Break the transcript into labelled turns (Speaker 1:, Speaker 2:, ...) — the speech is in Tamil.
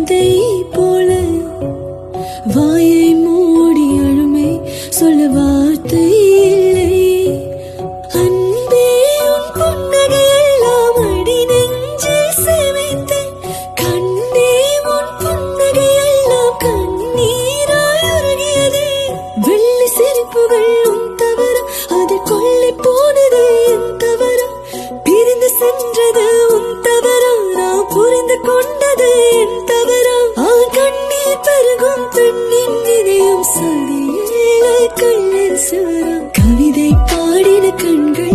Speaker 1: குழந்தை போல வாயை மூடி அழுமே சொல்ல வார்த்தை இல்லை அன்பே உன் புன்னகையெல்லாம் அடி நெஞ்சில் சேமித்தேன் கண்ணே உன் புன்னகையெல்லாம் கண்ணீராய் உருகியதே வெள்ளி சிரிப்புகள் உன் தவறு அது கொள்ளை போனது என் தவறு பிரிந்து சென்றது உன் தவறு நான் புரிந்து கொண்டது என் தவறு ஆ கண்ணீர் பெருகும் பெண்ணின் இதயம் சதியில்லை கண்ணீர் சிவரம் கவிதை பாடின கண்கள்